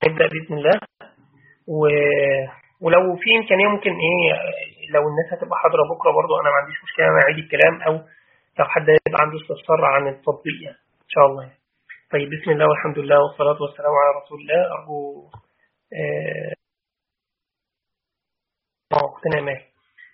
نبدأ بإذن الله و... ولو في إمكانية ممكن إيه لو الناس هتبقى حاضرة بكرة برضو أنا ما عنديش مشكلة أنا أعيد الكلام أو لو حد يبقى عنده استفسار عن التطبيق يعني إن شاء الله يعني. طيب بسم الله والحمد لله والصلاة والسلام على رسول الله أرجو وقتنا ما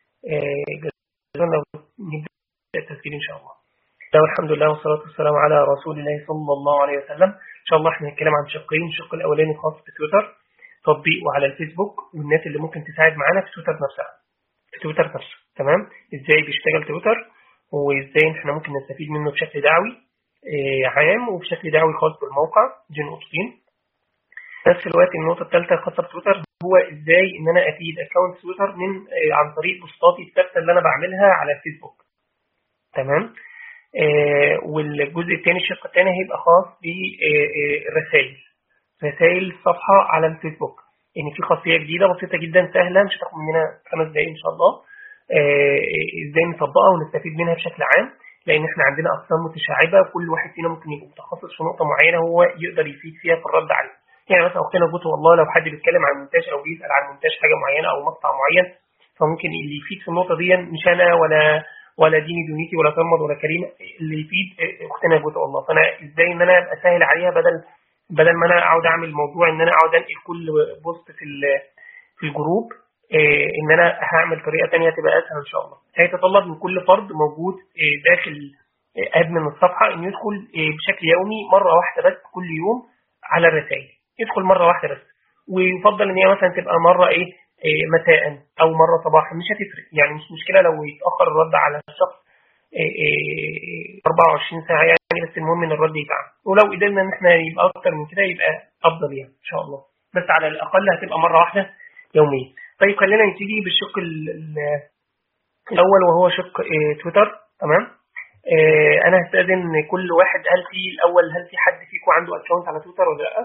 جزانا نبدأ التسجيل إن شاء الله لا والحمد لله والصلاة والسلام على رسول الله صلى الله عليه وسلم إن شاء الله احنا هنتكلم عن شقين الشق الأولاني خاص بتويتر تطبيق وعلى الفيسبوك والناس اللي ممكن تساعد معانا في تويتر نفسها في تويتر نفسه تمام ازاي بيشتغل تويتر وازاي احنا ممكن نستفيد منه بشكل دعوي اه عام وبشكل دعوي خاص بالموقع دي نقطتين نفس الوقت النقطة الثالثة الخاصة بتويتر هو ازاي ان انا افيد اكونت تويتر من اه عن طريق بوستاتي الثابتة اللي انا بعملها على الفيسبوك تمام اه والجزء الثاني الشق الثاني هيبقى خاص بالرسائل رسائل الصفحة على الفيسبوك ان يعني في خاصية جديدة بسيطة جدا سهلة مش هتاخد مننا خمس دقايق ان شاء الله ازاي نطبقها ونستفيد منها بشكل عام لان احنا عندنا اقسام متشعبة وكل واحد فينا ممكن يبقى متخصص في نقطة معينة هو يقدر يفيد فيها في الرد عليه يعني مثلا اختنا بوت والله لو حد بيتكلم عن منتج او بيسال عن منتج حاجه معينه او مقطع معين فممكن اللي يفيد في النقطه دي مش انا ولا ولا ديني دونيتي ولا تمض ولا كريم اللي يفيد اختنا بوت والله فانا ازاي ان انا ابقى سهل عليها بدل بدل ما انا اقعد اعمل موضوع ان انا اقعد انقل كل بوست في في الجروب ان انا هعمل طريقه ثانيه تبقى اسهل ان شاء الله هيتطلب من كل فرد موجود داخل ادمن الصفحه انه يدخل بشكل يومي مره واحده بس كل يوم على الرسائل يدخل مرة واحدة بس ويفضل ان هي مثلا تبقى مرة ايه, إيه مساء او مرة صباحا مش هتفرق يعني مش مشكلة لو يتأخر الرد على الشخص إيه إيه 24 ساعة يعني بس المهم ان الرد يتعمل ولو قدرنا ان احنا يبقى اكتر من كده يبقى افضل يعني ان شاء الله بس على الاقل هتبقى مرة واحدة يوميا طيب خلينا نبتدي بالشق الاول وهو شق تويتر تمام انا هستأذن كل واحد هل في الاول هل في حد فيكم عنده اكونت على تويتر ولا لا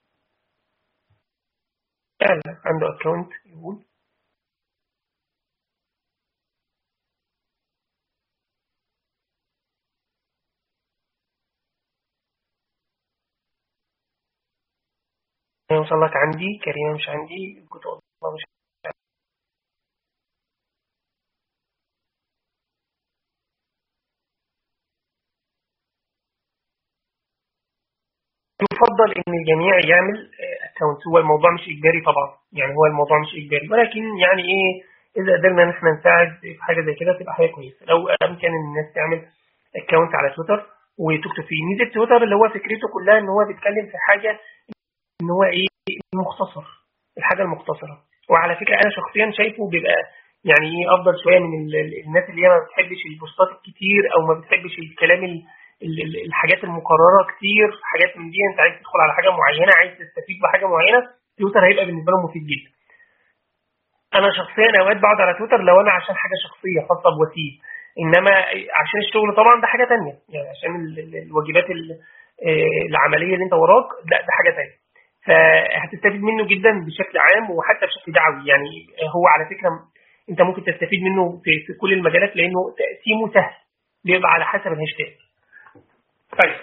فعلا عنده اكونت يقول يوصل لك عندي كريمة مش عندي كنت والله مش يفضل ان الجميع يعمل اكونت هو الموضوع مش اجباري طبعا يعني هو الموضوع مش اجباري ولكن يعني ايه اذا قدرنا ان احنا نساعد في حاجه زي كده تبقى حاجه كويسه لو امكن الناس تعمل اكونت على تويتر وتكتب فيه ميزه تويتر اللي هو فكرته كلها ان هو بيتكلم في حاجه ان هو ايه مختصر الحاجه المختصره وعلى فكره انا شخصيا شايفه بيبقى يعني ايه افضل شويه من الناس اللي هي ما بتحبش البوستات الكتير او ما بتحبش الكلام الحاجات المكرره كتير حاجات من دي انت عايز تدخل على حاجه معينه عايز تستفيد بحاجه معينه تويتر هيبقى بالنسبه له مفيد جدا انا شخصيا اوقات بقعد على تويتر لو انا عشان حاجه شخصيه خاصه بوسيل انما عشان الشغل طبعا ده حاجه تانية يعني عشان الواجبات العمليه اللي انت وراك لا ده حاجه تانية فهتستفيد منه جدا بشكل عام وحتى بشكل دعوي يعني هو على فكره انت ممكن تستفيد منه في, في كل المجالات لانه تقسيمه سهل بيبقى على حسب الهاشتاج طيب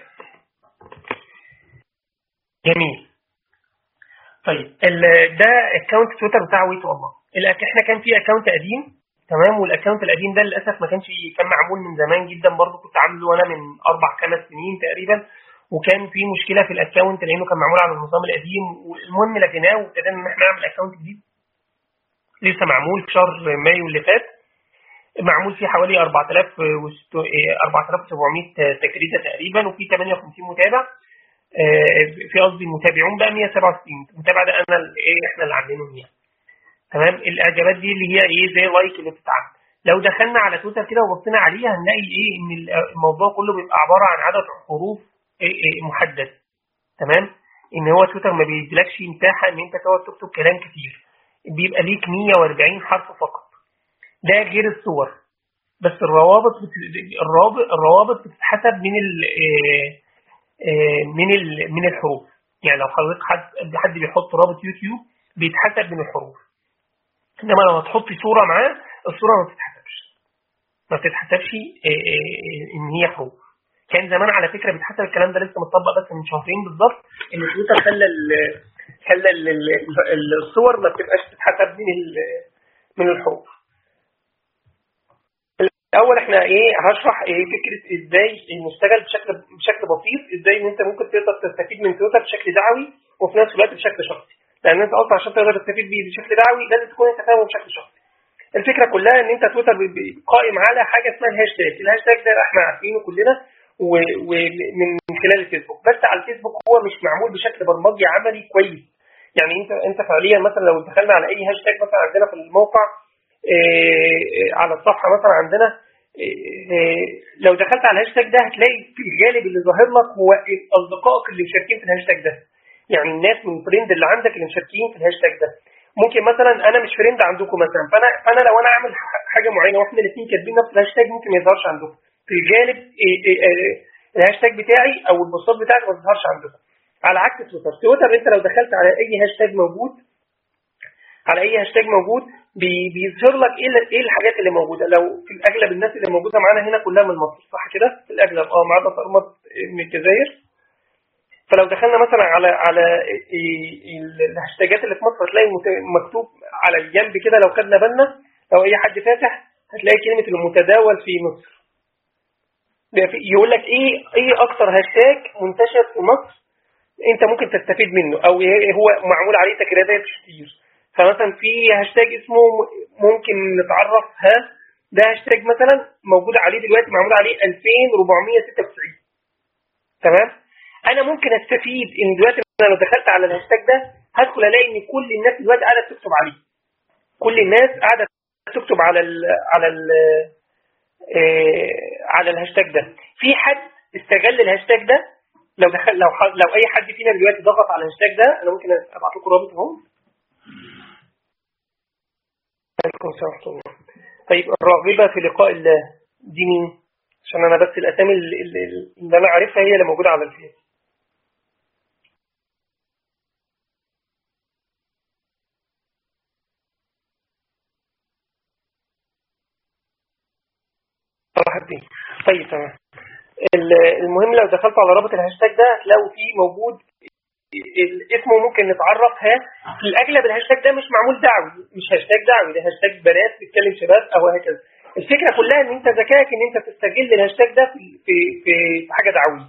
جميل طيب ده اكونت تويتر بتاع ويت والله احنا كان في اكونت قديم تمام والاكونت القديم ده للاسف ما كانش كان معمول من زمان جدا برضه كنت عامله انا من اربع خمس سنين تقريبا وكان في مشكله في الاكونت لانه كان معمول على النظام القديم والمهم لغيناه وابتدينا ان احنا نعمل اكونت جديد لسه معمول في شهر مايو اللي فات معمول فيه حوالي 4000 4700 تجريده تقريبا وفي 58 متابع في قصدي المتابعون بقى 167 المتابع ده انا ايه احنا اللي عاملينهم يعني تمام الاعجابات دي اللي هي ايه زي لايك اللي بتتعمل لو دخلنا على تويتر كده وبصينا عليها هنلاقي ايه ان الموضوع كله بيبقى عباره عن عدد حروف إيه إيه محدد تمام ان هو تويتر ما بيديلكش مساحه ان انت تقعد تكتب كلام كتير بيبقى ليك 140 حرف فقط ده غير الصور بس الروابط بت... الروابط الروابط بتتحسب من ال من ال من الحروف يعني لو حضرتك حد حد بيحط رابط يوتيوب بيتحسب من الحروف انما لو هتحطي صوره معاه الصوره ما بتتحسبش ما بتتحسبش ان هي حروف كان زمان على فكره بيتحسب الكلام ده لسه متطبق بس من شهرين بالظبط ان تويتر خلى خلى الصور ما بتبقاش تتحسب من من الحروف الاول احنا ايه هشرح ايه فكره ازاي نشتغل بشكل بشكل بسيط ازاي ان انت ممكن تقدر تستفيد من تويتر بشكل دعوي وفي نفس الوقت بشكل شخصي لان انت اصلا عشان تقدر تستفيد بيه بشكل دعوي لازم تكون انت فاهمه بشكل شخصي الفكره كلها ان انت تويتر قائم على حاجه اسمها الهاشتاج الهاشتاج ده احنا عارفينه كلنا ومن خلال الفيسبوك بس على الفيسبوك هو مش معمول بشكل برمجي عملي كويس يعني انت انت فعليا مثلا لو دخلنا على اي هاشتاج مثلا عندنا في الموقع إيه على الصفحه مثلا عندنا إيه لو دخلت على الهاشتاج ده هتلاقي في الغالب اللي ظاهر لك هو اصدقائك اللي مشاركين في الهاشتاج ده يعني الناس من الفريند اللي عندك اللي مشاركين في الهاشتاج ده ممكن مثلا انا مش فريند عندكم مثلا فانا فانا لو انا عامل حاجه معينه واحنا الاثنين كاتبين نفس الهاشتاج ممكن ما يظهرش عندكم في الغالب إيه الهاشتاج بتاعي او البوستات بتاعتي ما تظهرش عندكم على عكس تويتر تويتر انت لو دخلت على اي هاشتاج موجود على اي هاشتاج موجود بيظهر لك ايه ايه الحاجات اللي موجوده لو في الاغلب الناس اللي موجوده معانا هنا كلها من مصر صح كده في الاغلب اه ما عدا فرمط من الجزائر فلو دخلنا مثلا على على الهاشتاجات اللي في مصر هتلاقي مكتوب على الجنب كده لو خدنا بالنا لو اي حد فاتح هتلاقي كلمه المتداول في مصر يقول لك ايه ايه اكتر هاشتاج منتشر في مصر انت ممكن تستفيد منه او هو معمول عليه تجربات كتير فمثلا في هاشتاج اسمه ممكن نتعرف ها ده هاشتاج مثلا موجود عليه دلوقتي معمول عليه 2496 تمام انا ممكن استفيد ان دلوقتي انا لو دخلت على الهاشتاج ده هدخل الاقي ان كل الناس دلوقتي قاعده تكتب عليه كل الناس قاعده تكتب على ال على ال على الهاشتاج ده في حد استغل الهاشتاج ده لو دخل لو لو اي حد فينا دلوقتي ضغط على الهاشتاج ده انا ممكن ابعت لكم رابط اهو عليكم السلام ورحمه الله طيب الراغبه في لقاء الله دي مين عشان انا بس الاسامي اللي, اللي انا عارفها هي اللي موجوده على الفيس صلاح الدين طيب تمام المهم لو دخلتوا على رابط الهاشتاج ده هتلاقوا فيه موجود اسمه ممكن نتعرف ها في الاغلب الهاشتاج ده مش معمول دعوي مش هاشتاج دعوي ده هاشتاج بنات بتتكلم شباب او هكذا الفكره كلها ان انت ذكائك ان انت تستغل الهاشتاج ده في في في, في حاجه دعويه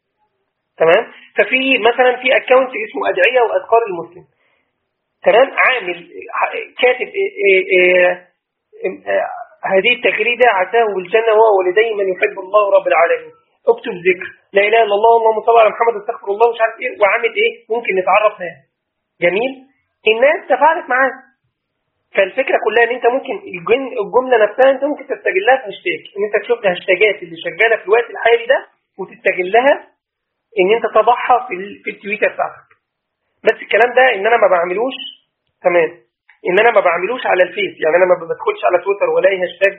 تمام ففي مثلا في اكونت اسمه ادعيه واذكار المسلم تمام عامل كاتب إيه إيه إيه هذه التغريدة عساه بالجنة وهو ولديه من يحب الله رب العالمين اكتب ذكر لا اله الا الله اللهم صل على محمد استغفر الله مش عارف ايه وعامل ايه ممكن نتعرف هنا جميل الناس تفاعلت معاه فالفكره كلها ان انت ممكن الجمله نفسها انت ممكن تستغلها في هاشتاج ان انت تشوف الهاشتاجات اللي شغاله في الوقت الحالي ده وتستغلها ان انت تضعها في في التويتر بتاعتك بس الكلام ده ان انا ما بعملوش تمام ان انا ما بعملوش على الفيس يعني انا ما بدخلش على تويتر والاقي هاشتاج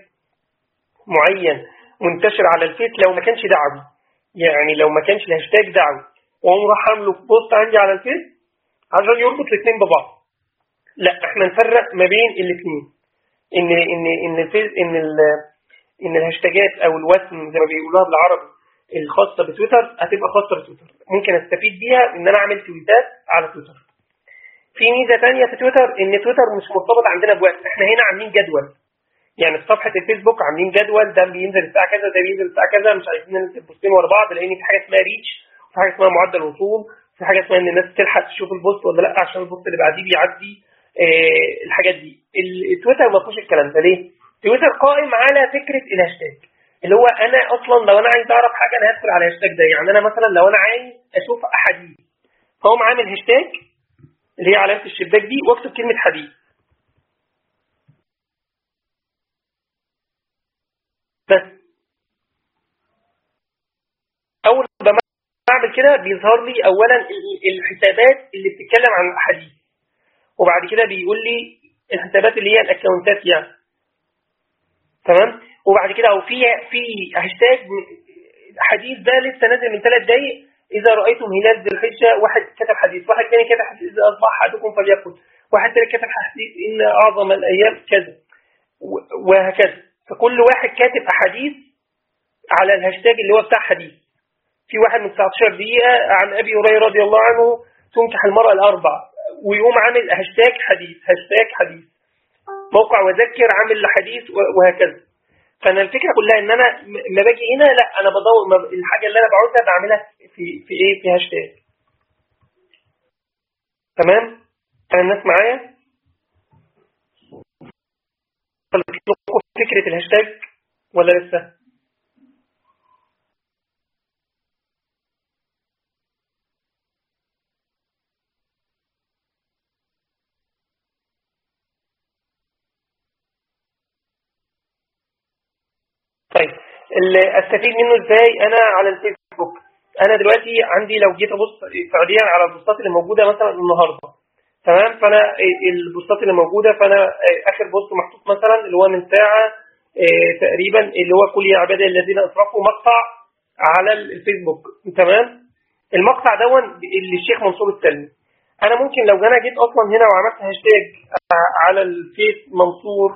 معين منتشر على الفيس لو ما كانش دعوي يعني لو ما كانش الهاشتاج دعوي واقوم راح عامله في بوست عندي على الفيس عشان يربط الاثنين ببعض لا احنا نفرق ما بين الاثنين ان ان ان الفيس ان ال ان الهاشتاجات او الوسم زي ما بيقولوها بالعربي الخاصه بتويتر هتبقى خاصه بتويتر ممكن استفيد بيها ان انا اعمل تويتات على تويتر في ميزه ثانيه في تويتر ان تويتر مش مرتبط عندنا بوقت احنا هنا عاملين جدول يعني في صفحه الفيسبوك عاملين جدول ده بينزل الساعه كذا ده بينزل الساعه كذا مش عايزين ننزل بوستين ورا بعض لان في حاجه اسمها ريتش وفي حاجه اسمها معدل وصول في حاجه اسمها ان الناس تلحق تشوف البوست ولا لا عشان البوست اللي بعديه بيعدي اه الحاجات دي التويتر ما فيهوش الكلام ده ليه؟ تويتر قائم على فكره الهاشتاج اللي هو انا اصلا لو انا عايز اعرف حاجه انا هدخل على الهاشتاج ده يعني انا مثلا لو انا عايز اشوف احاديث فاقوم عامل هاشتاج اللي هي علامه الشباك دي واكتب كلمه حديث بس اول ما بعمل كده بيظهر لي اولا الحسابات اللي بتتكلم عن الاحاديث وبعد كده بيقول لي الحسابات اللي هي الاكونتات يعني تمام وبعد كده او في في هاشتاج حديث ده لسه نازل من ثلاث دقايق اذا رايتم هلال ذي الحجه واحد كتب حديث واحد ثاني كتب حديث اذا اصبح احدكم فليقل واحد ثالث كتب حديث ان اعظم الايام كذا وهكذا فكل واحد كاتب احاديث على الهاشتاج اللي هو بتاع حديث في واحد من 19 دقيقه عن ابي هريره رضي الله عنه تنكح المراه الاربع ويقوم عامل هاشتاج حديث هاشتاج حديث موقع وذكر عامل حديث وهكذا فانا الفكره كلها ان انا ما باجي هنا لا انا بدور الحاجه اللي انا بعوزها بعملها في في ايه في هاشتاج تمام الناس معايا لكم فكره الهاشتاج ولا لسه طيب استفيد منه ازاي انا على الفيسبوك انا دلوقتي عندي لو جيت ابص فعليا على البوستات اللي موجوده مثلا النهارده تمام فانا البوستات اللي موجوده فانا اخر بوست محطوط مثلا اللي هو من ساعه اه تقريبا اللي هو كل يا عبادي الذين اسرفوا مقطع على الفيسبوك تمام المقطع دون اللي الشيخ منصور السلمي انا ممكن لو انا جيت اصلا هنا وعملت هاشتاج على الفيس منصور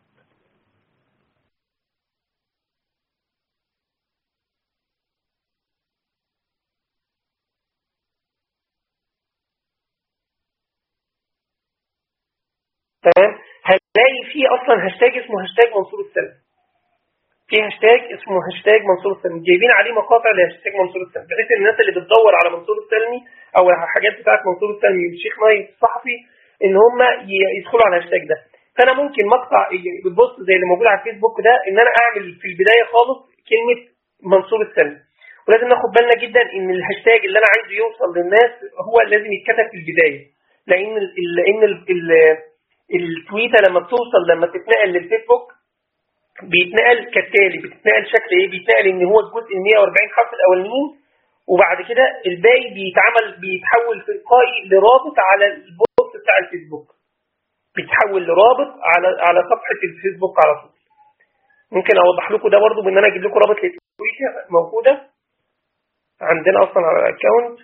تمام هتلاقي في اصلا هاشتاج اسمه هاشتاج منصور السلمي في هاشتاج اسمه هاشتاج منصور السلمي جايبين عليه مقاطع لهاشتاج منصور السلمي بحيث الناس اللي بتدور على منصور السلمي او الحاجات بتاعت منصور السلمي والشيخ نايف الصحفي ان هم يدخلوا على الهاشتاج ده فانا ممكن مقطع بتبص زي اللي موجود على الفيسبوك ده ان انا اعمل في البدايه خالص كلمه منصور السلمي ولازم ناخد بالنا جدا ان الهاشتاج اللي انا عايزه يوصل للناس هو لازم يتكتب في البدايه لان ال لان ال ال التويته لما بتوصل لما تتنقل للفيسبوك بيتنقل كالتالي بتتنقل شكل ايه بيتنقل ان هو الجزء ال 140 حرف الاولانيين وبعد كده الباقي بيتعمل بيتحول تلقائي لرابط على البوست بتاع الفيسبوك بيتحول لرابط على على صفحه الفيسبوك على طول ممكن اوضح لكم ده برضو بان انا اجيب لكم رابط للتويته موجوده عندنا اصلا على الاكونت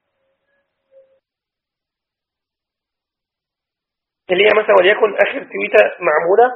اللي هي مثلا وليكن اخر تويته معموله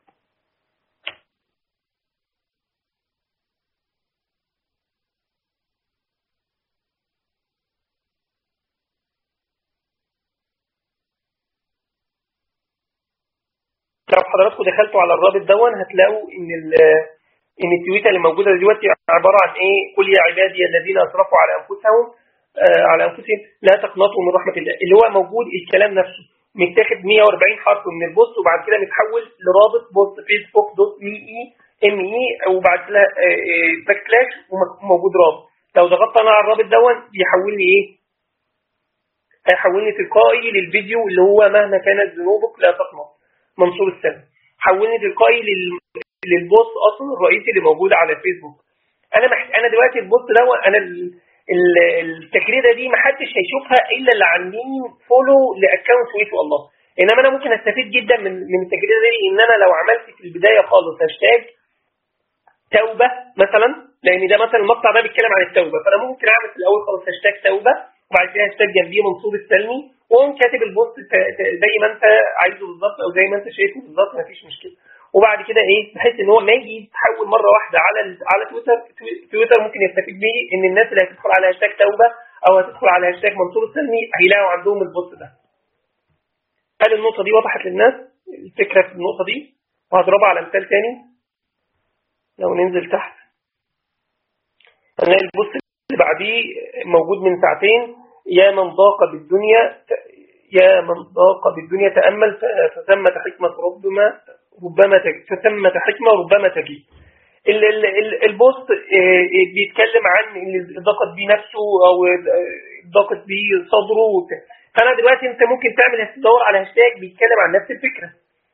لو حضراتكم دخلتوا على الرابط دون هتلاقوا ان ان التويته اللي موجوده دلوقتي عباره عن ايه قل يا عبادي الذين اسرفوا على انفسهم آه على انفسهم لا تقنطوا من رحمه الله اللي هو موجود الكلام نفسه متاخد 140 حرف من البوست وبعد كده متحول لرابط بوست فيسبوك دوت مي اي ام اي وبعد كده باك سلاش وموجود رابط لو ضغطت انا على الرابط دون بيحول لي ايه؟ هيحولني تلقائي للفيديو اللي هو مهما كانت ذنوبك لا تقنط منصور السلم حولني تلقائي لل... للبوست اصلا الرئيسي اللي موجود على الفيسبوك انا محت... انا دلوقتي البوست ده انا ال... التجريده دي ما حدش هيشوفها الا اللي عاملين فولو لاكونت تويت والله انما انا ممكن استفيد جدا من من التجريده دي ان انا لو عملت في البدايه خالص هاشتاج توبه مثلا لان ده مثلا المقطع ده بيتكلم عن التوبه فانا ممكن اعمل في الاول خالص هاشتاج توبه وبعد كده هاشتاج جنبيه منصور السلمي واقوم كاتب البوست زي ما انت عايزه بالظبط او زي ما انت شايفه بالظبط مفيش مشكله وبعد كده ايه بحيث ان هو ما يجي يتحول مره واحده على على تويتر تويتر ممكن يستفيد بيه ان الناس اللي هتدخل على هاشتاج توبه او هتدخل على هاشتاج منصور السلمي هيلاقوا عندهم البوست ده هل النقطه دي وضحت للناس الفكره في النقطه دي وهضربها على مثال تاني لو ننزل تحت هنلاقي البوست اللي بعديه موجود من ساعتين يا من ضاق بالدنيا يا من ضاق بالدنيا تأمل فثمة حكمة ربما ربما فثمة حكمة ربما تجي البوست بيتكلم عن اللي ضاقت بيه نفسه او ضاقت بيه صدره فانا دلوقتي انت ممكن تعمل تدور على هاشتاج بيتكلم عن نفس الفكره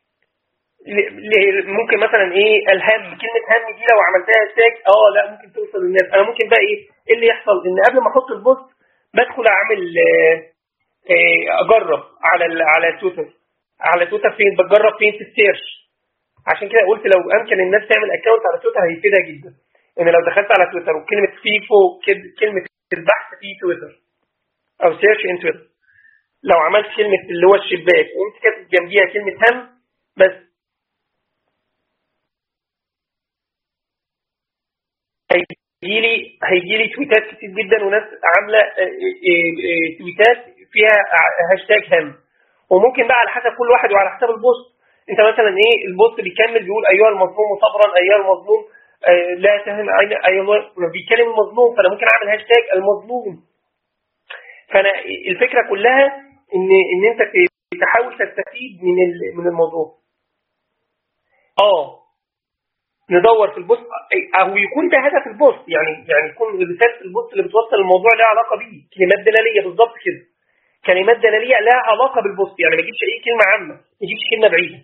ممكن مثلا ايه الهم كلمه هم دي لو عملتها هاشتاج اه لا ممكن توصل للناس انا ممكن بقى ايه ايه اللي يحصل ان قبل ما احط البوست بدخل اعمل اجرب على على تويتر على تويتر فين بتجرب فين في السيرش عشان كده قلت لو امكن الناس تعمل اكونت على تويتر هيفيدها جدا ان لو دخلت على تويتر وكلمه في فوق كلمه البحث في تويتر او سيرش ان تويتر لو عملت كلمه اللي هو الشباك وقمت كاتب جنبيها كلمه هم بس هيجي لي هيجي لي تويتات كتير جدا وناس عامله تويتات فيها هاشتاج هام وممكن بقى على حسب كل واحد وعلى حسب البوست انت مثلا ايه البوست بيكمل بيقول ايها المظلوم صبرا ايها المظلوم آه لا تهم عين ايها بيتكلم المظلوم فانا ممكن اعمل هاشتاج المظلوم فانا الفكره كلها ان ان انت تحاول تستفيد من من الموضوع اه ندور في البوست او يكون ده هدف البوست يعني يعني يكون رساله البوست اللي بتوصل الموضوع لها علاقه بيه كلمات دلاليه بالظبط كده كلمات دلاليه لها علاقه بالبوست يعني ما اجيبش اي كلمه عامه ما اجيبش كلمه بعيده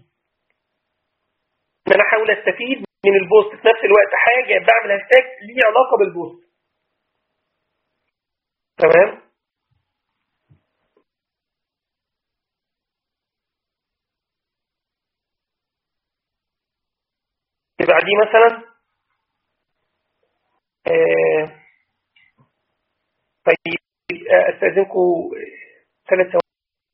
انا احاول استفيد من البوست في نفس الوقت حاجه بعمل هاشتاج ليه علاقه بالبوست تمام يبقى دي مثلا آه طيب استاذنكم ثلاث ثواني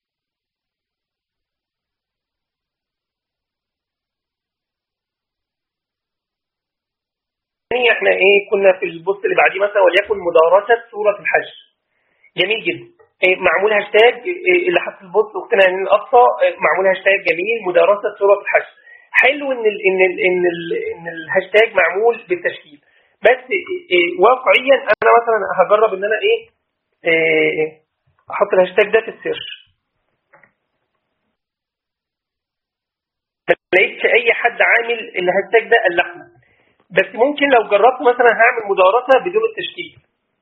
احنا ايه كنا في البوست اللي بعديه مثلا وليكن مدارسه سوره الحج جميل جدا إيه معمول هاشتاج إيه اللي حط البوست اختنا يعني الاقصى معمول هاشتاج جميل مدارسه سوره الحج حلو ان ال ان ال ان ال ان الهاشتاج معمول بالتشكيل بس إيه واقعيا انا مثلا هجرب ان انا ايه, إيه احط الهاشتاج ده في السيرش ما لقيتش اي حد عامل الهاشتاج ده الا احنا بس ممكن لو جربت مثلا هعمل مدارسه بدون التشكيل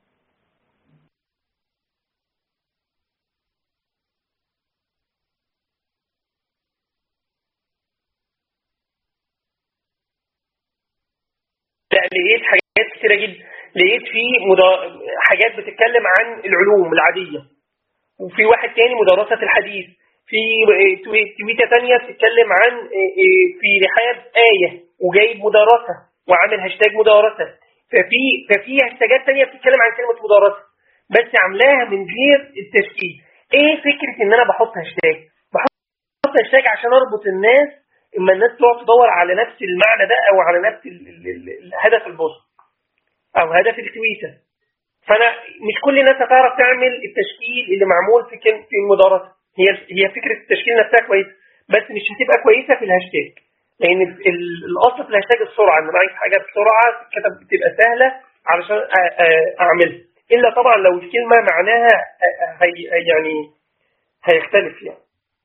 لا لقيت حاجات كتيرة جدا لقيت في مدا... حاجات بتتكلم عن العلوم العادية وفي واحد تاني مدرسة الحديث في تويتة تانية بتتكلم عن في رحاب آية وجايب مدرسة وعامل هاشتاج مدرسة ففي ففي هاشتاجات تانية بتتكلم عن كلمة مدرسة بس عاملاها من غير التشكيل ايه فكرة ان انا بحط هاشتاج بحط هاشتاج عشان اربط الناس اما الناس تقعد تدور على نفس المعنى ده او على نفس هدف البوست او هدف التويتة فانا مش كل الناس هتعرف تعمل التشكيل اللي معمول في كلمة في المدارسة هي هي فكرة التشكيل نفسها كويسة بس مش هتبقى كويسة في الهاشتاج لان الاصل في الهاشتاج السرعة ان معي حاجة بسرعة كتب بتبقى سهلة علشان اعملها الا طبعا لو الكلمة معناها هي يعني هيختلف يعني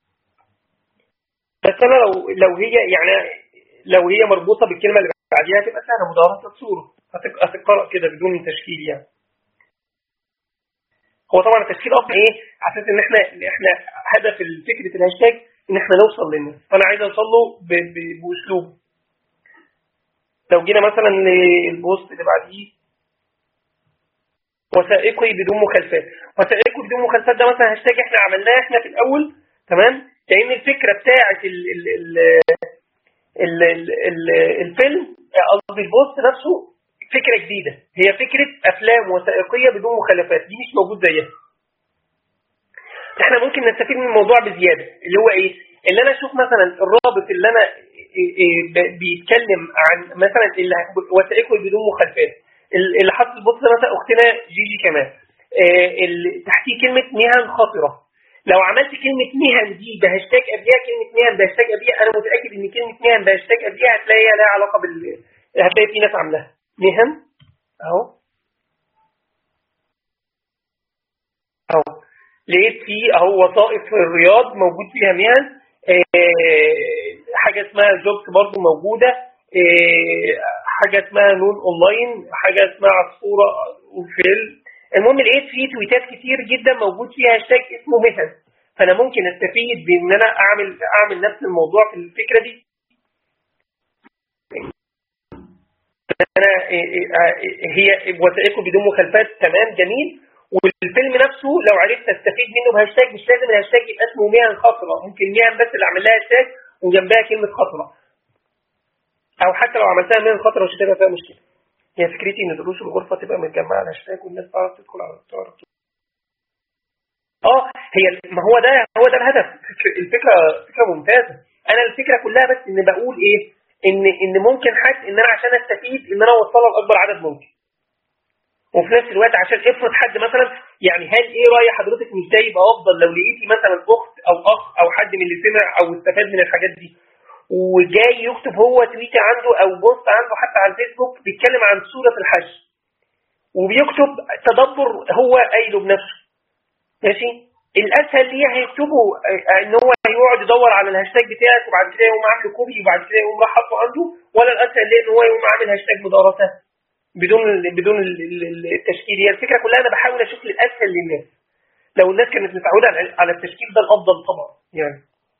بس انا لو لو هي يعني لو هي مربوطه بالكلمه اللي بعديها تبقى سهله مدارسه صوره هتقرا كده بدون تشكيل يعني هو طبعا التشكيل افضل ايه على اساس ان احنا احنا هدف فكره الهاشتاج ان احنا نوصل للناس فانا عايز اوصل له باسلوب لو جينا مثلا للبوست اللي بعديه وثائقي بدون مخالفات وثائقي بدون مخالفات ده مثلا هاشتاج احنا عملناه احنا في الاول تمام لان الفكره بتاعه ال ال ال ال ال ال الفيلم قصدي البوست نفسه فكره جديده هي فكره افلام وثائقيه بدون مخالفات دي مش موجود زيها احنا ممكن نستفيد من الموضوع بزياده اللي هو ايه اللي انا اشوف مثلا الرابط اللي انا بيتكلم عن مثلا وثائقي بدون مخالفات اللي حط البوست ده مثلا اختنا جيجي كمان تحتيه كلمه مهن خطره لو عملت كلمة مهن دي بهاشتاج قبلها كلمة مهن بهاشتاج قبلها أنا متأكد إن كلمة مهن بهاشتاج قبلها هتلاقيها لها علاقة بال هتلاقي في ناس عاملاها مهن أهو أهو لقيت في أهو وظائف في الرياض موجود فيها مهن اه حاجة اسمها جوبس برضو موجودة اه حاجة اسمها نون أونلاين حاجة اسمها عصفورة وفيل المهم لقيت فيه تويتات كتير جدا موجود فيها هاشتاج اسمه مهن فانا ممكن استفيد بان انا اعمل اعمل نفس الموضوع في الفكره دي انا هي وثائقه بدون مخالفات تمام جميل والفيلم نفسه لو عرفت استفيد منه بهاشتاج مش لازم الهاشتاج يبقى اسمه مهن خطره ممكن مهن بس اللي اعمل لها هاشتاج وجنبها كلمه خطره او حتى لو عملتها مهن خطره مش هتبقى فيها مشكله هي فكرتي ان دروس الغرفه تبقى متجمعه على الهاشتاج والناس تعرف تدخل على تعرف اه هي ما هو ده هو ده الهدف الفكره فكره ممتازه انا الفكره كلها بس ان بقول ايه ان ان ممكن حد ان انا عشان استفيد ان انا اوصلها لاكبر عدد ممكن وفي نفس الوقت عشان افرض حد مثلا يعني هل ايه راي حضرتك مش ده يبقى افضل لو لقيتي مثلا اخت او اخ او حد من اللي سمع او استفاد من الحاجات دي وجاي يكتب هو تويت عنده او بوست عنده حتى على الفيسبوك بيتكلم عن سوره الحج وبيكتب تدبر هو قايله بنفسه ماشي الاسهل ليه هيكتبه ان هو هيقعد يدور على الهاشتاج بتاعك وبعد كده يقوم عامل كوبي وبعد كده يقوم راح حاطه عنده ولا الاسهل ليه ان هو يقوم عامل هاشتاج مدارسه بدون بدون التشكيل هي الفكره كلها انا بحاول اشوف الاسهل للناس لو الناس كانت متعوده على التشكيل ده الافضل طبعا يعني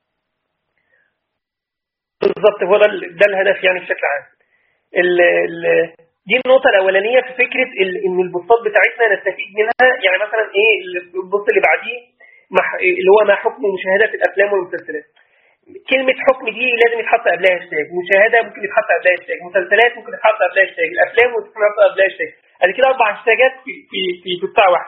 بالظبط هو ده ده الهدف يعني بشكل عام ال ال دي النقطة الأولانية في فكرة إن البوستات بتاعتنا نستفيد منها يعني مثلا إيه البوست اللي بعديه اللي هو ما حكم مشاهدة الأفلام والمسلسلات كلمة حكم دي لازم يتحط قبلها هاشتاج مشاهدة ممكن يتحط قبلها هاشتاج مسلسلات ممكن يتحط قبلها هاشتاج الأفلام ممكن يتحط قبلها هاشتاج ادي كده أربع هاشتاجات في في في, في بتاع واحد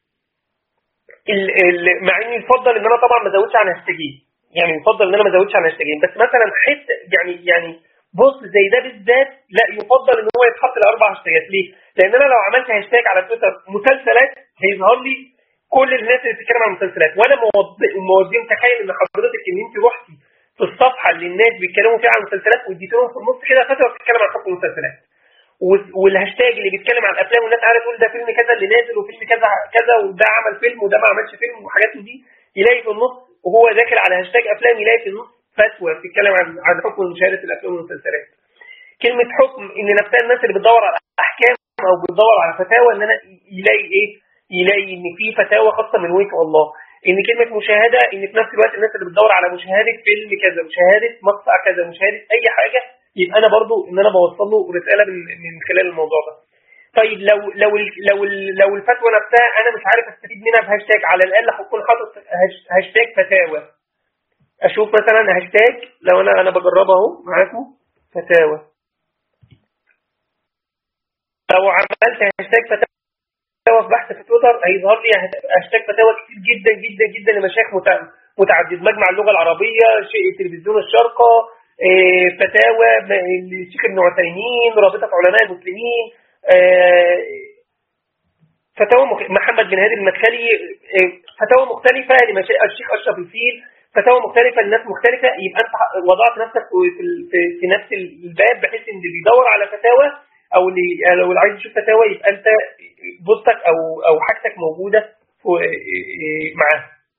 مع إني يفضل إن أنا طبعا ما ازودش عن هاشتاجين يعني يفضل إن أنا ما ازودش عن هاشتاجين بس مثلا حته يعني يعني بص زي ده بالذات لا يفضل ان هو يتحط لاربع هاشتاجات ليه؟ لان انا لو عملت هاشتاج على تويتر مسلسلات هيظهر لي كل الناس اللي بتتكلم عن المسلسلات وانا موظف تخيل ان حضرتك ان انت رحتي في الصفحه اللي الناس بيتكلموا فيها عن المسلسلات واديت لهم في النص كده فتره بتتكلم عن حكم المسلسلات والهاشتاج اللي بيتكلم عن الافلام والناس قاعده تقول ده فيلم كذا اللي نازل وفيلم كذا كذا وده عمل فيلم وده ما عملش فيلم وحاجات دي يلاقي في النص وهو داخل على هاشتاج افلام يلاقي في النص فتوى بتتكلم عن عن حكم مشاهده الافلام والمسلسلات كلمه حكم ان نفسها الناس اللي بتدور على احكام او بتدور على فتاوى ان انا يلاقي ايه يلاقي ان في فتاوى خاصه من وجه الله ان كلمه مشاهده ان في نفس الوقت الناس اللي بتدور على مشاهده فيلم كذا مشاهده مقطع كذا مشاهده اي حاجه يبقى انا برضو ان انا بوصل له رساله من خلال الموضوع ده طيب لو لو لو لو الفتوى نفسها انا مش عارف استفيد منها بهاشتاج على الاقل هكون حاطط هاشتاج فتاوى اشوف مثلا هاشتاج لو انا انا بجربها اهو معاكم فتاوى لو عملت هاشتاج فتاوى في بحث في تويتر هيظهر لي هاشتاج فتاوى كتير جدا جدا جدا لمشايخ متعدد مجمع اللغه العربيه شيء تلفزيون الشرقه فتاوى للشيخ ابن عثيمين رابطه علماء المسلمين فتاوى محمد بن هادي المدخلي فتاوى مختلفه لمشايخ الشيخ اشرف الفيل فتاوى مختلفه لناس مختلفه يبقى انت وضعت نفسك في, في نفس الباب بحيث ان اللي بيدور على فتاوى او اللي لو اللي عايز يشوف فتاوى يبقى انت بوستك او او حاجتك موجوده معاه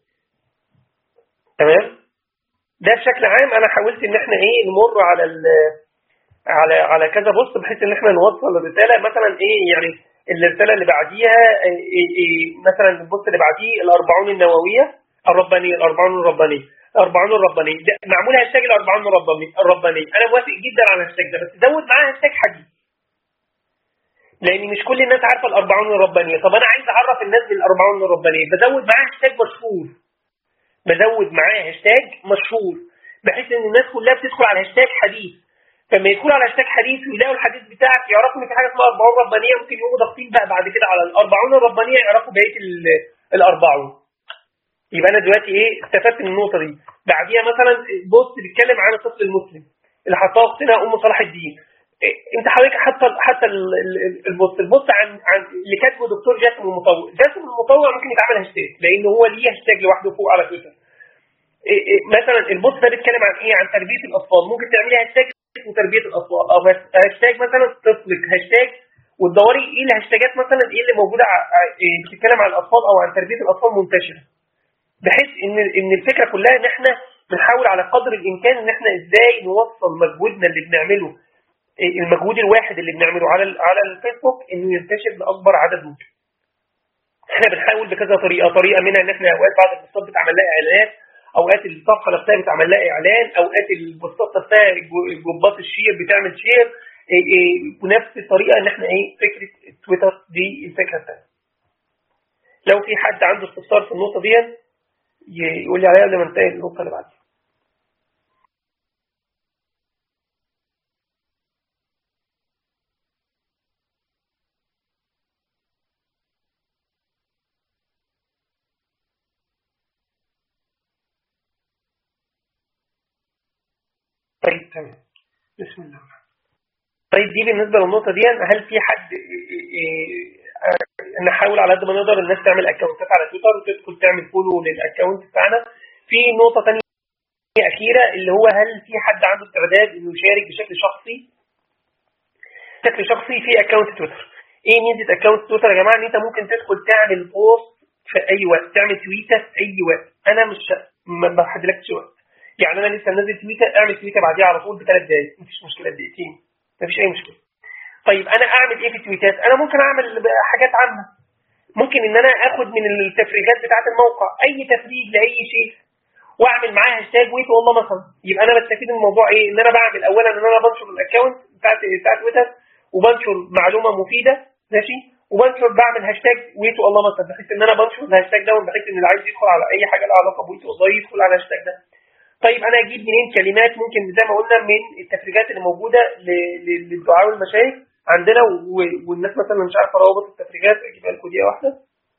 تمام ده بشكل عام انا حاولت ان احنا ايه نمر على على على كذا بوست بحيث ان احنا نوصل الرساله مثلا ايه يعني الرساله اللي بعديها إيه إيه مثلا البوست اللي بعديه الاربعون النوويه الربانيه الاربعون الربانيه الاربعون الربانيه ده معمول هاشتاج الاربعون الربانيه انا موافق جدا على الهاشتاج ده بس زود معاه هاشتاج حديث لان مش كل الناس عارفه الاربعون الربانيه طب انا عايز اعرف الناس بالاربعون الربانيه بزود معاه هاشتاج مشهور بزود معاه هاشتاج مشهور بحيث ان الناس كلها بتدخل على هاشتاج حديث فلما يدخلوا على هاشتاج حديث ويلاقوا الحديث بتاعك يعرفوا ان في حاجه اسمها 40 ربانيه ممكن يقوموا ضاغطين بقى بعد كده على الاربعون الربانيه يعرفوا بقيه الاربعون يبقى انا دلوقتي ايه استفدت من النقطه دي بعديها مثلا بوست بيتكلم عن الطفل المسلم اللي حطها اختنا ام صلاح الدين انت حضرتك حتى حتى البوست البوست عن عن اللي كاتبه دكتور جاسم المطوع جاسم المطوع ممكن يتعمل هاشتاج لان هو ليه هاشتاج لوحده فوق على تويتر مثلا البوست ده بيتكلم عن ايه عن تربيه الاطفال ممكن تعملي هاشتاج اسمه تربيه الاطفال او هاشتاج مثلا طفلك هاشتاج وتدوري ايه الهاشتاجات مثلا ايه اللي موجوده بتتكلم عن الاطفال او عن تربيه الاطفال منتشره بحيث ان ان الفكره كلها ان احنا بنحاول على قدر الامكان ان احنا ازاي نوصل مجهودنا اللي بنعمله المجهود الواحد اللي بنعمله على على الفيسبوك انه ينتشر لاكبر عدد ممكن. احنا بنحاول بكذا طريقه، طريقه منها ان احنا اوقات بعض البوستات بتعمل لها اعلانات، اوقات الصفحه نفسها بتعمل لها اعلان، اوقات البوستات نفسها جروبات الشير بتعمل شير، ونفس الطريقه ان احنا ايه فكره تويتر دي الفكره الثانيه. لو في حد عنده استفسار في النقطه دي يقول لي عليها قبل ما ننتقل للنقطه اللي بعدها. طيب تمام بسم الله طيب دي بالنسبة للنقطة دي هل في حد على قد ما نقدر الناس تعمل اكونتات على تويتر وتدخل تعمل فولو للاكونت بتاعنا في نقطه ثانيه اخيره اللي هو هل في حد عنده استعداد انه يشارك بشكل شخصي بشكل شخصي في اكونت تويتر ايه ميزه اكونت تويتر يا جماعه ان انت ممكن تدخل تعمل بوست في اي وقت تعمل تويته في اي وقت انا مش ما بحددلكش وقت يعني انا لسه منزل تويته اعمل تويته بعديها على طول بثلاث دقائق مفيش مشكله دقيقتين مفيش اي مشكله طيب انا اعمل ايه في التويتات انا ممكن اعمل حاجات عامه ممكن ان انا اخد من التفريغات بتاعه الموقع اي تفريغ لاي شيء واعمل معاه هاشتاج ويت والله مثلا يبقى انا بستفيد من الموضوع ايه ان انا بعمل اولا ان انا بنشر الاكونت بتاعت بتاعت تويتر وبنشر معلومه مفيده ماشي وبنشر بعمل هاشتاج ويت والله مثلا بحيث ان انا بنشر الهاشتاج ده بحيث ان اللي عايز يدخل على اي حاجه لها علاقه بويت والله يدخل على الهاشتاج ده طيب انا اجيب منين كلمات ممكن زي ما قلنا من التفريغات اللي موجوده للدعاء والمشايخ عندنا والناس مثلا مش عارفه روابط التفريغات اجيبها لكم دقيقه واحده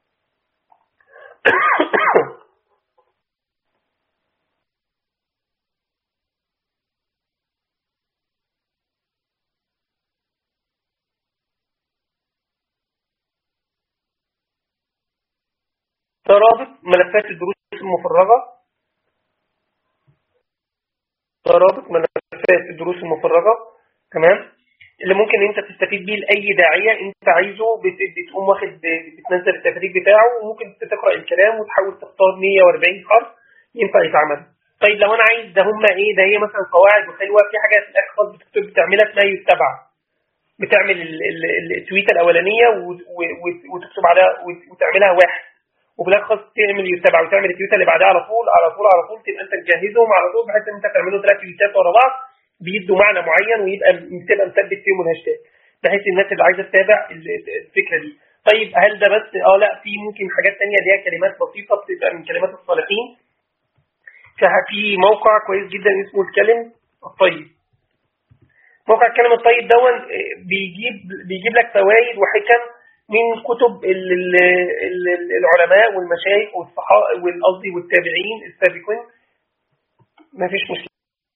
رابط ملفات الدروس المفرغة رابط ملفات الدروس المفرغة تمام اللي ممكن انت تستفيد بيه لاي داعيه انت عايزه بتقوم واخد بتنزل التفريغ بتاعه وممكن تقرا الكلام وتحاول تختار 140 حرف ينفع يتعمل طيب لو انا عايز ده هم ايه ده هي مثلا قواعد وحلوه في حاجات في الاخر خالص بتكتب بتعملها اسمها يتبع بتعمل التويته الاولانيه وتكتب عليها وتعملها واحد وفي الاخر خالص تعمل يتبع وتعمل التويته اللي بعدها على طول على طول على طول تبقى انت تجهزهم على طول بحيث ان انت تعملوا ثلاث تويتات ورا بعض بيدوا معنى معين ويبقى تبقى مثبت فيهم الهاشتاج بحيث الناس اللي عايزه تتابع الفكره دي طيب هل ده بس اه لا في ممكن حاجات ثانيه اللي هي كلمات بسيطه بتبقى من كلمات الصالحين في موقع كويس جدا اسمه الكلم الطيب موقع الكلم الطيب دون بيجيب بيجيب لك فوائد وحكم من كتب العلماء والمشايخ والصحابه والقصدي والتابعين السابقين ما فيش مشكله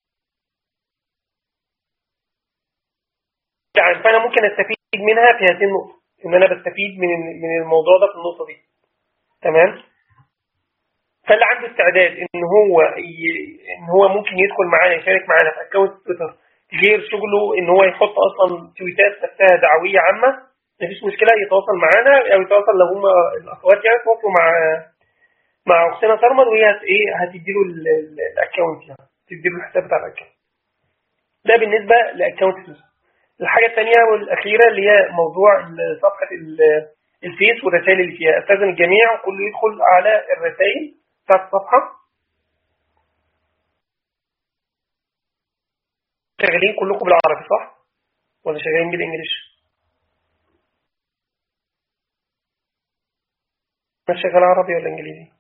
يعني فانا ممكن استفيد منها في هذه النقطه ان انا بستفيد من من الموضوع ده في النقطه دي تمام فاللي عنده استعداد ان هو ان هو ممكن يدخل معانا يشارك معانا في اكونت تويتر غير شغله ان هو يحط اصلا تويتات نفسها دعويه عامه مفيش مشكله يتواصل معانا او يتواصل لو هم الاخوات يعني يتواصلوا مع مع اختنا سرمد وهي ايه هتدي له الاكونت يعني تدي له الحساب بتاع الاكونت ده بالنسبه لاكونت الحاجه الثانيه والاخيره اللي هي موضوع صفحه الفيس والرسائل اللي فيها استاذن الجميع كله يدخل على الرسائل بتاعت الصفحه شغالين كلكم بالعربي صح ولا شغالين بالانجليش ما شغال عربي ولا انجليزي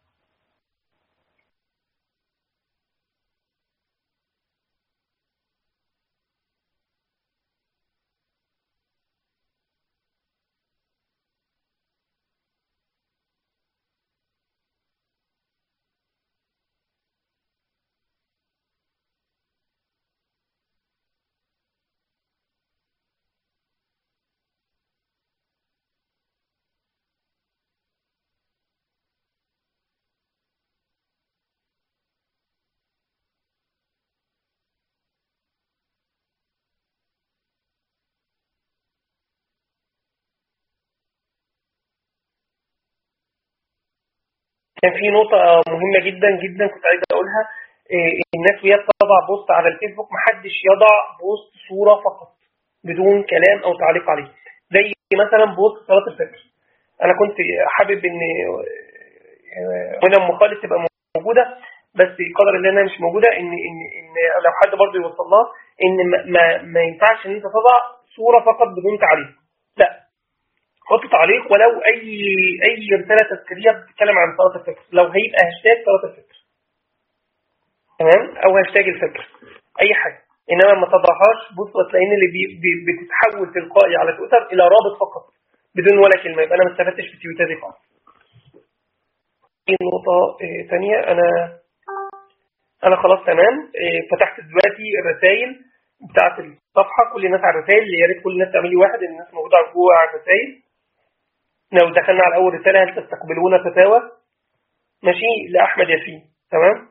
كان في نقطة مهمة جدا جدا كنت عايز أقولها الناس وهي بتضع بوست على الفيسبوك محدش يضع بوست صورة فقط بدون كلام أو تعليق عليه زي مثلا بوست صلاة الفجر أنا كنت حابب إن هنا أم خالد تبقى موجودة بس قدر الله انها مش موجودة إن إن إن لو حد برضه يوصل لها إن ما, ما, ما ينفعش إن أنت تضع صورة فقط بدون تعليق لا حط تعليق ولو اي اي رساله تذكيريه بتتكلم عن صلاه الفجر لو هيبقى هاشتاج صلاه الفجر تمام او هاشتاج الفجر اي حاجه انما ما تضعهاش بص هتلاقين اللي بي بي بتتحول تلقائي على تويتر الى رابط فقط بدون ولا كلمه يبقى انا ما استفدتش في تويتر دي خالص في نقطه ثانيه انا انا خلاص تمام فتحت دلوقتي الرسائل بتاعت الصفحه كل الناس على الرسائل يا ريت كل الناس تعمل لي واحد الناس موجوده جوه على الرسائل لو دخلنا على اول رساله هل تستقبلون فتاوى ماشي لاحمد ياسين تمام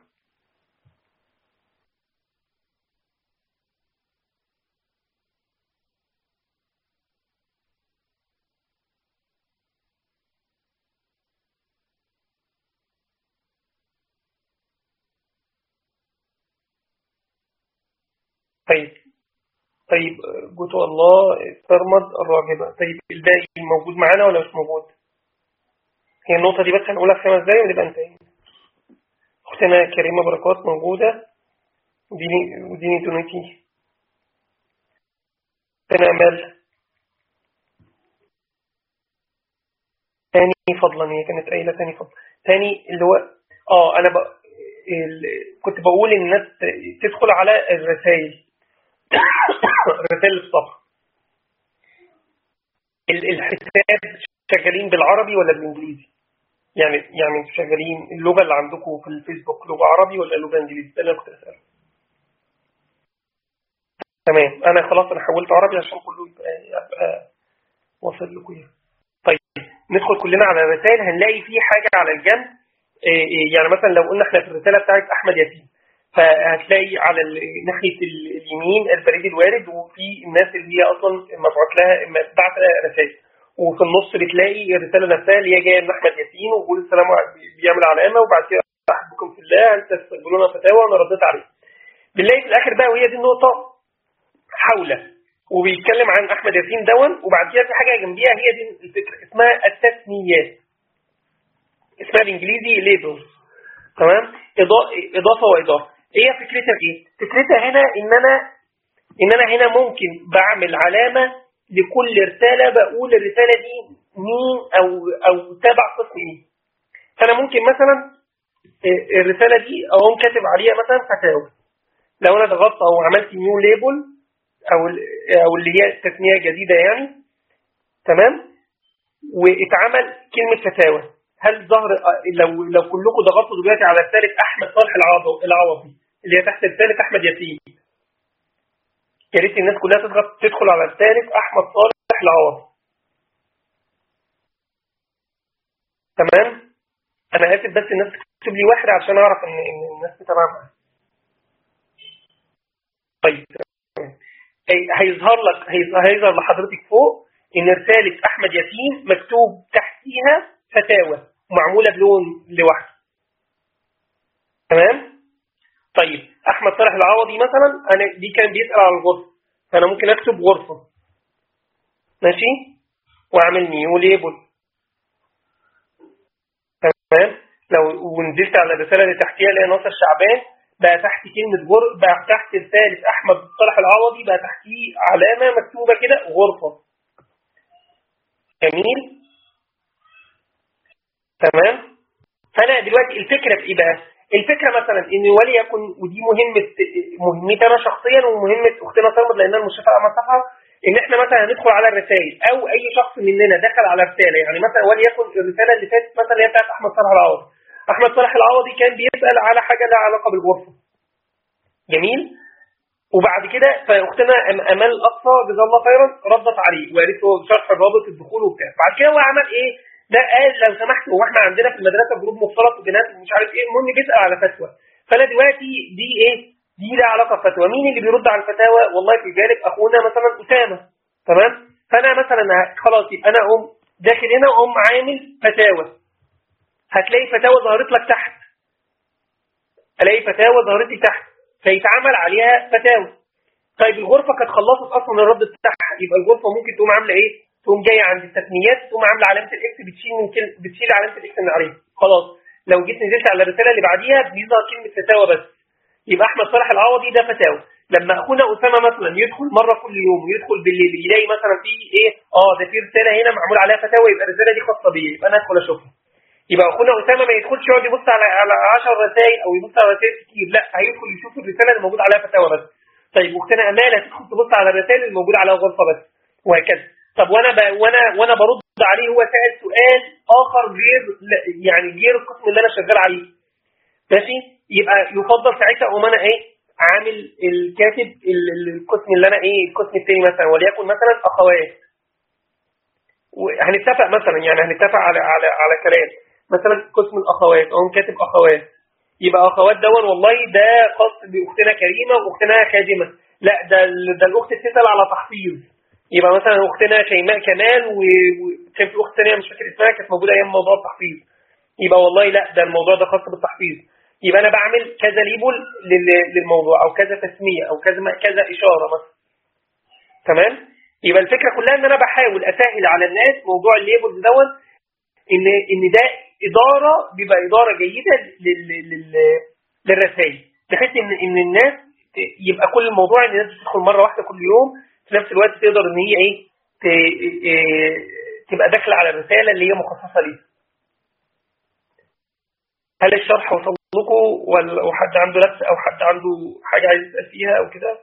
طيب طيب جوتو الله فرمد الراغبة طيب الباقي موجود معانا ولا مش موجود هي النقطة دي بس هنقولها في خمس دقايق ونبقى انتهينا أختنا كريمة بركات موجودة وديني وديني دونيتي أختنا أمال تاني فضلا هي كانت قايلة تاني فضلا تاني اللي هو اه انا ب... ال... كنت بقول ان الناس تدخل على الرسائل الرسائل الصفحة الحساب شغالين بالعربي ولا بالانجليزي يعني يعني انتوا شغالين اللغة اللي عندكم في الفيسبوك لغة عربي ولا لغة انجليزي ده اللي انا كنت اسأله تمام انا خلاص انا حولت عربي عشان كله يبقى, يبقى واصل لكم يعني. طيب ندخل كلنا على الرسائل هنلاقي في حاجة على الجنب يعني مثلا لو قلنا احنا في الرسالة بتاعت احمد ياسين فهتلاقي على ناحية اليمين البريد الوارد وفي الناس اللي هي أصلا مبعوث لها بعت رسائل وفي النص بتلاقي الرسالة نفسها اللي هي جاية من أحمد ياسين وبيقول السلام بيعمل علامة وبعد كده أحبكم في الله هل تستقبلون فتاوى وأنا رديت عليه. بنلاقي في الآخر بقى وهي دي النقطة حولة وبيتكلم عن أحمد ياسين دون وبعد كده في حاجة جنبيها هي دي الفكرة اسمها التسميات. اسمها بالإنجليزي ليبلز تمام؟ إضافة وإضافة. هي فكرتها ايه فكرتها هنا ان انا ان انا هنا ممكن بعمل علامة لكل رسالة بقول الرسالة دي مين او او تبع قسم ايه فانا ممكن مثلا الرسالة دي اقوم كاتب عليها مثلا فتاوى لو انا ضغطت او عملت نيو ليبل او او اللي هي تسمية جديدة يعني تمام واتعمل كلمة فتاوى هل ظهر لو لو كلكم ضغطتوا دلوقتي على رسالة احمد صالح العوضي اللي هي تحت رسالة أحمد ياسين يا ريت الناس كلها تضغط تدخل على رسالة أحمد صالح العوض تمام أنا آسف بس الناس تكتب لي واحدة عشان أعرف إن, إن الناس متابعة معايا طيب هيظهر لك هيظهر لحضرتك فوق إن رسالة أحمد ياسين مكتوب تحتيها فتاوى معمولة بلون لوحده تمام طيب احمد صالح العوضي مثلا انا دي كان بيسال على الغرفه فانا ممكن اكتب غرفه ماشي واعمل نيو ليبل تمام لو ونزلت على الرساله اللي تحتيها اللي هي ناصر شعبان بقى تحت كلمه غرفه بقى تحت رساله احمد صالح العوضي بقى تحتيه علامه مكتوبه كده غرفه جميل تمام فانا دلوقتي الفكره في ايه بقى الفكرة مثلا ان وليكن ودي مهمة مهمتي انا شخصيا ومهمة اختنا سلمى لانها المشرفة على صفحة ان احنا مثلا هندخل على الرسائل او اي شخص مننا دخل على رسالة يعني مثلا وليكن الرسالة اللي فاتت مثلا هي بتاعت احمد صالح العوضي احمد صالح العوضي كان بيسأل على حاجة لها علاقة بالغرفة جميل وبعد كده فاختنا امال الاقصى جزاه الله خيرا ردت عليه وقالت له شرح الرابط الدخول وبتاع بعد كده هو عمل ايه ده قال لو سمحت هو احنا عندنا في المدرسه جروب مختلط وبنات ومش عارف ايه المهم بيسال على فتوى فانا دلوقتي دي ايه دي لها علاقه بفتوى مين اللي بيرد على الفتاوى والله في ذلك اخونا مثلا اسامه تمام فانا مثلا خلاص يبقى انا اقوم داخل هنا واقوم عامل فتاوى هتلاقي فتاوى ظهرت لك تحت الاقي فتاوى ظهرت لي تحت فيتعمل عليها فتاوى طيب الغرفه كانت خلصت اصلا الرد بتاعها يبقى الغرفه ممكن تقوم عامله ايه تقوم جايه عند التسميات تقوم عامله علامه الاكس بتشيل من كل... بتشيل علامه الاكس من عليها خلاص لو جيت نزلت على الرساله اللي بعديها بيظهر كلمه فتاوى بس يبقى احمد صالح العوضي ده فتاوى لما اخونا اسامه مثلا يدخل مره كل يوم يدخل بالليل يلاقي مثلا في ايه اه ده في رساله هنا معمول عليها فتاوى يبقى الرساله دي خاصه بيا يبقى انا ادخل اشوفها يبقى اخونا اسامه ما يدخلش يقعد يبص على على 10 رسائل او يبص على رسائل كتير لا هيدخل يشوف الرساله اللي موجود عليها فتاوى بس طيب واختنا امال هتدخل تبص على الرسائل اللي موجود عليها غرفه بس وهكذا طب وانا ب... وانا وانا برد عليه هو سال سؤال اخر غير يعني غير القسم اللي انا شغال عليه ماشي يبقى يفضل ساعتها اقوم انا ايه عامل الكاتب القسم اللي انا ايه القسم الثاني مثلا وليكن مثلا اخوات هنتفق مثلا يعني هنتفق على على على كلام مثلا قسم الاخوات او كاتب اخوات يبقى اخوات دون والله ده خاص باختنا كريمه واختنا خادمه لا ده ده الاخت بتسال على تحفيظ يبقى مثلا اختنا شيماء كمال وكان في اخت ثانيه مش فاكر اسمها كانت موجوده ايام موضوع التحفيظ يبقى والله لا ده الموضوع ده خاص بالتحفيظ يبقى انا بعمل كذا ليبل للموضوع او كذا تسميه او كذا كذا اشاره مثلا تمام يبقى الفكره كلها ان انا بحاول اسهل على الناس موضوع الليبلز دون ان ان ده اداره بيبقى اداره جيده للرسائل بحيث ان ان الناس يبقى كل الموضوع ان الناس تدخل مره واحده كل يوم في نفس الوقت تقدر ان هي ايه تبقى داخله على الرساله اللي هي مخصصه ليها هل الشرح وصل لكم ولا حد عنده لبس او حد عنده حاجه عايز يسال فيها او كده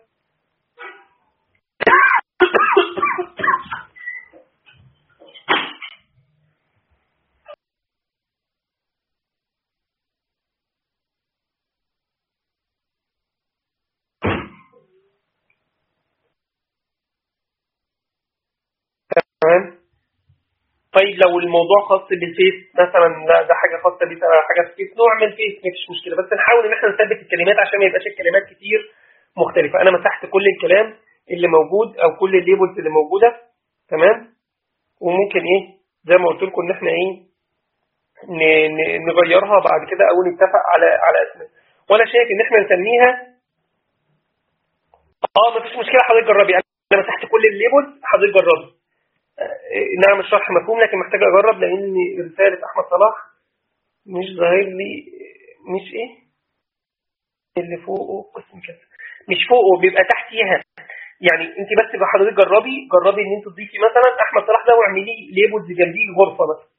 تمام طيب لو الموضوع خاص بالفيس مثلا لا ده حاجه خاصه بيه حاجه في الفيس نعمل فيس مفيش مشكله بس نحاول ان احنا نثبت الكلمات عشان ما يبقاش الكلمات كتير مختلفه انا مسحت كل الكلام اللي موجود او كل الليبلز اللي موجوده تمام وممكن ايه زي ما قلت لكم ان احنا ايه نغيرها بعد كده او نتفق على على اسماء وانا شايف ان احنا نسميها اه مفيش مشكله حضرتك جربي انا مسحت كل الليبلز حضرتك جربي نعم الشرح مفهوم لكن محتاج اجرب لان رسالة احمد صلاح مش ظاهر لي مش ايه اللي فوقه قسم كذا مش فوقه بيبقى تحتيها يعني انت بس حضرتك جربي جربي ان انت تضيفي مثلا احمد صلاح ده واعملي ليبلز جنبيه غرفه مثلا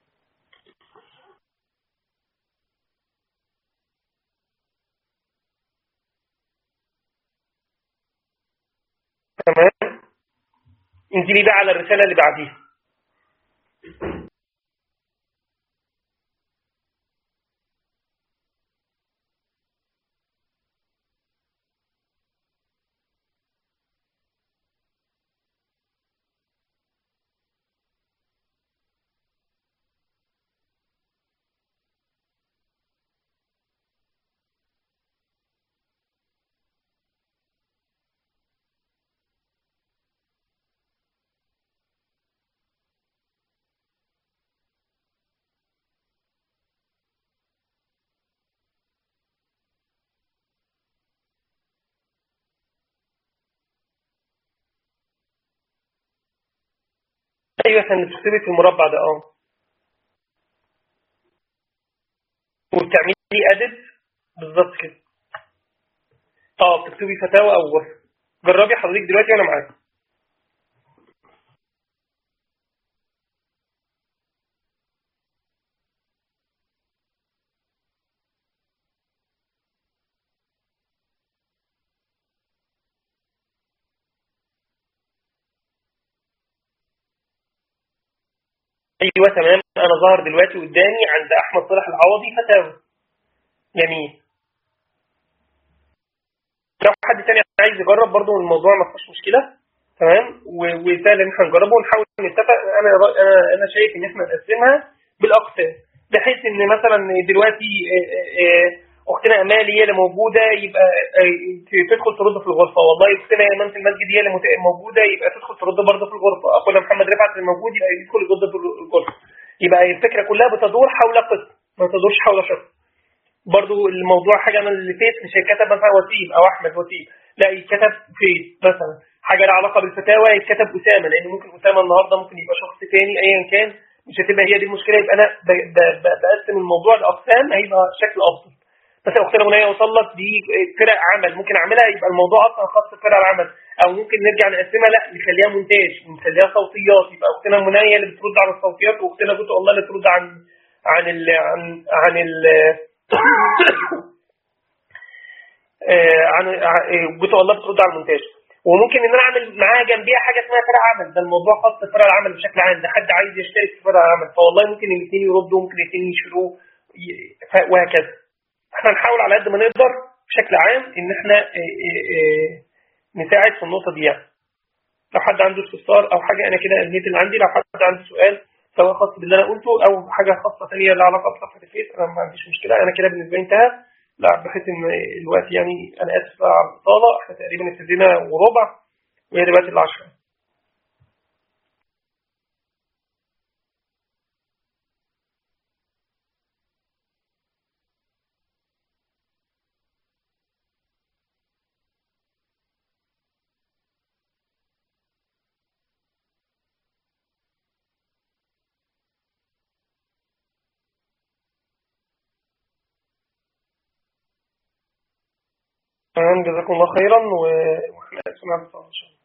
تمام انزلي بقى على الرسالة اللي بعديها ايوه احنا بتكتبي في المربع ده اه وبتعملي ادد بالظبط كده اه بتكتبي فتاوى او غرفه جربي حضرتك دلوقتي وانا معاك ايوه تمام انا ظاهر دلوقتي قدامي عند احمد صالح العوضي فتاوى جميل لو حد تاني عايز يجرب برضه الموضوع ما فيهوش مشكله تمام وسهل ان احنا نجربه ونحاول نتفق انا انا انا شايف ان احنا نقسمها بالاقسام بحيث ان مثلا دلوقتي اختنا امال هي اللي موجوده يبقى تدخل ترد في الغرفه والله اختنا ايمان في المسجد هي اللي موجوده يبقى تدخل ترد برضه في الغرفه اخونا محمد رفعت الموجود يبقى يدخل يرد في الغرفه يبقى الفكره كلها بتدور حول قسم ما تدورش حول شخص برضه الموضوع حاجه من اللي فيت مش هيتكتب مثلا وسيم او احمد وسيم لا يتكتب فيت مثلا حاجه لها علاقه بالفتاوى يتكتب اسامه لان ممكن اسامه النهارده ممكن يبقى شخص ثاني ايا كان مش هتبقى هي دي المشكله يبقى انا بقسم الموضوع لاقسام هيبقى شكل افضل مثلا اختنا منى وصلت دي فرق عمل ممكن اعملها يبقى الموضوع اصلا خاص بفرق العمل او ممكن نرجع نقسمها لا نخليها مونتاج ونخليها صوتيات يبقى اختنا منى اللي بترد على الصوتيات واختنا جوتو الله اللي بترد عن عن ال عن عن ال عن جوتو الله بترد على المونتاج وممكن ان انا اعمل معاها جنبيها حاجه اسمها فرق عمل ده الموضوع خاص بفرق العمل بشكل عام ده حد عايز يشترك في فرق العمل فوالله ممكن الاثنين يردوا ممكن الاثنين يشيلوه وهكذا احنا نحاول على قد ما نقدر بشكل عام ان احنا نساعد في النقطة دي يعني لو حد عنده استفسار او حاجه انا كده انهيت اللي عندي لو حد عنده سؤال سواء خاص باللي انا قلته او حاجه خاصه ثانيه لها علاقه بصفحه الفيس انا ما عنديش مشكله انا كده بالنسبه لي انتهى لا بحيث ان الوقت يعني انا اسف على الاطاله احنا تقريبا ابتدينا وربع وهي دلوقتي ال 10 تمام جزاكم الله خيرا و- واحنا اسفين على الاطاله ان شاء الله